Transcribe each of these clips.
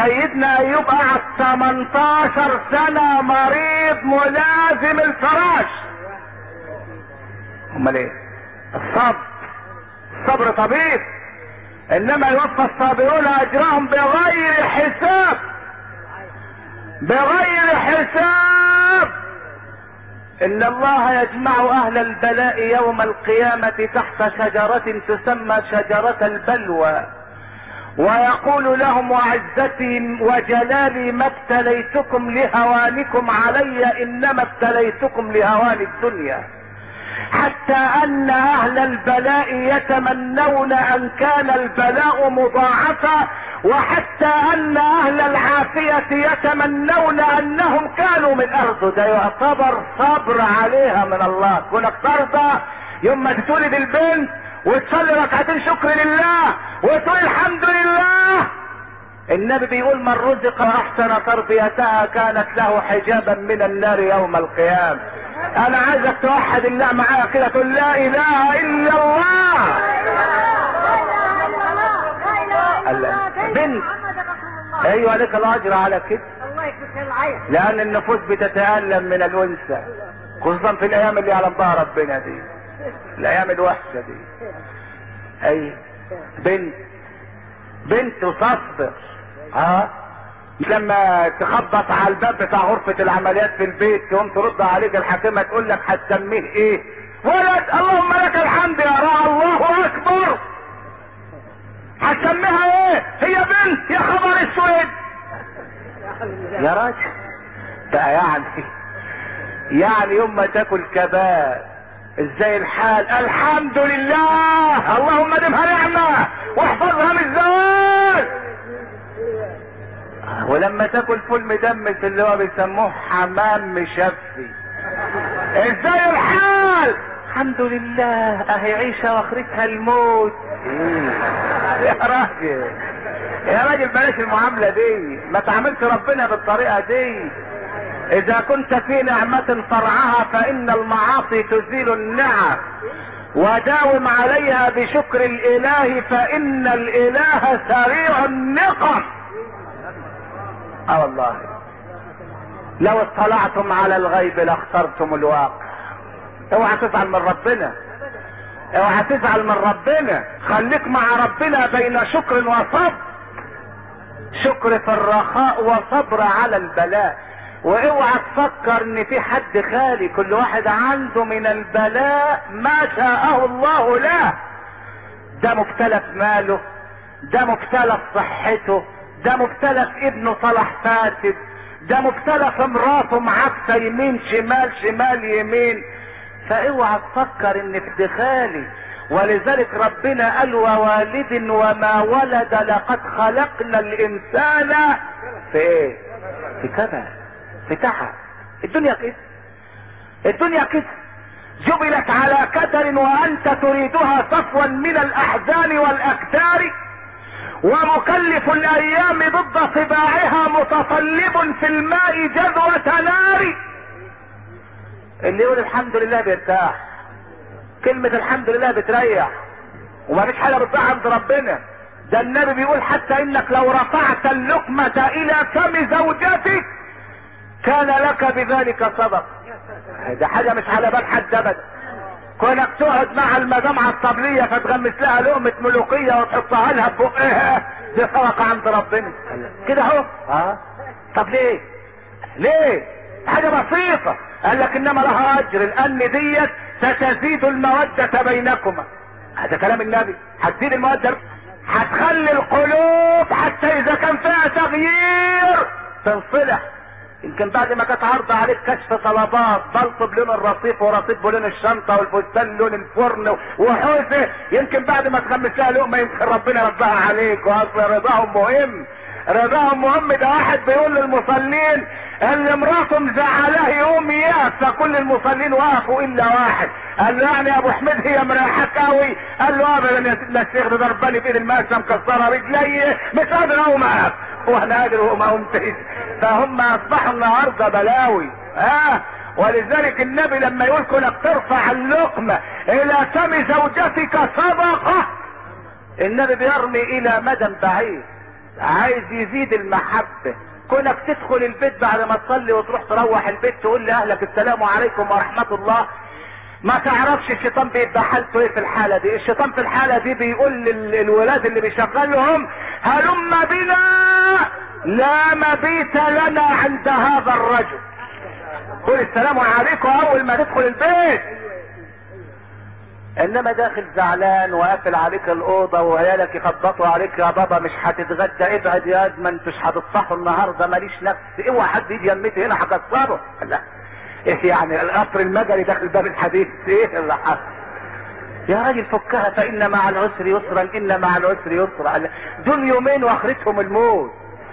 سيدنا ايوب قعد 18 سنة مريض ملازم الفراش امال ايه الصبر الصبر طبيب انما يوفى الصابرون اجرهم بغير حساب بغير حساب ان الله يجمع اهل البلاء يوم القيامة تحت شجرة تسمى شجرة البلوى ويقول لهم وعزتي وجلالي ما ابتليتكم لهوانكم علي انما ابتليتكم لهوان الدنيا حتى ان اهل البلاء يتمنون ان كان البلاء مضاعفا وحتى ان اهل العافية يتمنون انهم كانوا من ارضه ده يعتبر صبر عليها من الله كونك ترضى يوم ما تتولد البنت وتصلي ركعتين شكر لله وتقول الحمد لله النبي بيقول من رزق احسن تربيتها كانت له حجابا من النار يوم القيامة انا عايزك توحد الله معايا كده تقول لا اله الا الله بنت ايوه لك الاجر على كده الله يكفيك العين لان النفوس بتتألم من الانثى خصوصا في الايام اللي يعلم بها ربنا دي الايام الوحشة دي اي بنت بنت وتصبر ها لما تخبط على الباب بتاع غرفة العمليات في البيت تقوم ترد عليك الحكيمة تقول لك هتسميه ايه ولد اللهم لك الحمد يا رع الله اكبر هتسميها ايه هي بنت يا خبر اسود يا راجل بقى يعني يعني يوم ما تاكل كباب ازاي الحال الحمد لله اللهم دمها نعمة واحفظها من الزوال ولما تاكل فول مدمس اللي هو بيسموه حمام مشفي ازاي الحال الحمد لله اهي عيشة واخرتها الموت يا راجل يا راجل بلاش المعاملة دي ما تعاملش ربنا بالطريقة دي اذا كنت في نعمة فرعها فان المعاصي تزيل النعم وداوم عليها بشكر الاله فان الاله سريع النقم اه والله لو اطلعتم على الغيب لاخترتم الواقع اوعى تزعل من ربنا اوعى تزعل من ربنا خليك مع ربنا بين شكر وصبر شكر في الرخاء وصبر على البلاء واوعى تفكر ان في حد خالي كل واحد عنده من البلاء ما شاءه الله له ده مبتلى في ماله ده مبتلى في صحته ده مبتلى في ابنه صلاح فاسد ده مبتلى في مراته معاكسه يمين شمال شمال يمين فاوعى تفكر ان في دخالي ولذلك ربنا قال ووالد وما ولد لقد خلقنا الانسان في ايه في كبد في تعب الدنيا كده الدنيا كده جبلت على كدر وانت تريدها صفوا من الاحزان والاكدار ومكلف الايام ضد طباعها متصلب في الماء جذوة نار اللي يقول الحمد لله بيرتاح كلمة الحمد لله بتريح وما فيش حاجة بتضيع عند ربنا ده النبي بيقول حتى انك لو رفعت اللقمة الى فم زوجتك كان لك بذلك صدق ده حاجة مش على بال حد ابدا كونك تقعد مع المدام على الطبلية فتغمس لها لقمة ملوكية وتحطها لها ببقها دي صدقة عند ربنا كده اهو اه طب ليه ليه حاجة بسيطة قال لك انما لها اجر لان ديت ستزيد المودة بينكما هذا كلام النبي هتزيد المودة هتخلي القلوب حتى اذا كان فيها تغيير تنصلح يمكن بعد ما كانت عرض عليك كشف طلبات بلطب بلون الرصيف ورصيف بلون الشنطة والفستان لون الفرن وحوسه يمكن بعد ما تخمس لها لقمة يمكن ربنا يرضاها عليك واصل رضاهم مهم رضاهم مهم ده واحد بيقول للمصلين اللي مراته مزعلاه يقوم يقف فكل المصلين وقفوا الا واحد قال له يعني يا ابو حميد هي مريحاك قوي قال له ابدا يا سيدنا الشيخ ده ضرباني بايد المقاسه مكسره رجلي مش قادر اقوم اقف وانا قادر وما قمتش فهم اصبحوا النهارده بلاوي ها آه ولذلك النبي لما يقول كونك ترفع اللقمة الى فم زوجتك صدقة النبي بيرمي الى مدى بعيد عايز يزيد المحبة كونك تدخل البيت بعد ما تصلي وتروح تروح البيت تقول لاهلك السلام عليكم ورحمة الله ما تعرفش الشيطان بيبقى حالته ايه في الحالة دي الشيطان في الحالة دي بيقول للولاد اللي بيشغلهم هلم بنا لا مبيت لنا عند هذا الرجل قول السلام عليكم اول ما تدخل البيت انما داخل زعلان وقافل عليك الاوضه وعيالك يخبطوا عليك يا بابا مش هتتغدى ابعد يا اد ما انتوش هتتصحوا النهارده ماليش نفس اوعى حد يجي يمتي هنا هكسره لا ايه يعني القطر المجري داخل باب الحديد ايه اللي حصل يا راجل فكها فان مع العسر يسرا ان مع العسر يسرا دول يومين واخرتهم الموت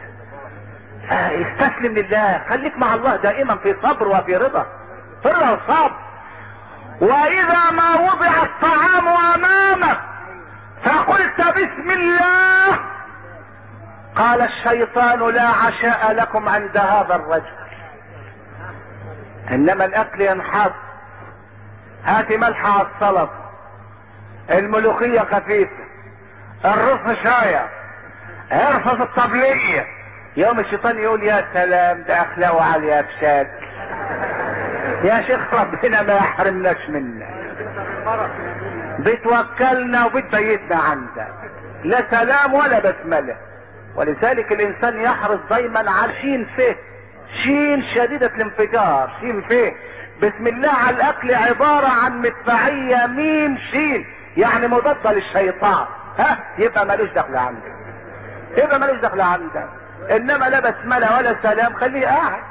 استسلم لله خليك مع الله دائما في صبر وفي رضا في رضا وصبر واذا ما وضع الطعام امامك فقلت بسم الله قال الشيطان لا عشاء لكم عند هذا الرجل انما الاكل ينحط هات ملح على السلطه الملوخيه خفيفه الرز شايه ارفض الطبليه يوم الشيطان يقول يا سلام ده اخلاقه عاليه بشكل يا شيخ ربنا ما يحرمناش منك بتوكلنا وبتبيتنا عندك لا سلام ولا بسمله ولذلك الانسان يحرص دايما على شين فيه شين شديدة الانفجار شين فيه بسم الله على الاكل عبارة عن مدفعية ميم شين يعني مضادة للشيطان ها يبقى ملوش دخل عندك يبقى ملوش دخل عندك انما لا بسمله ولا سلام خليه قاعد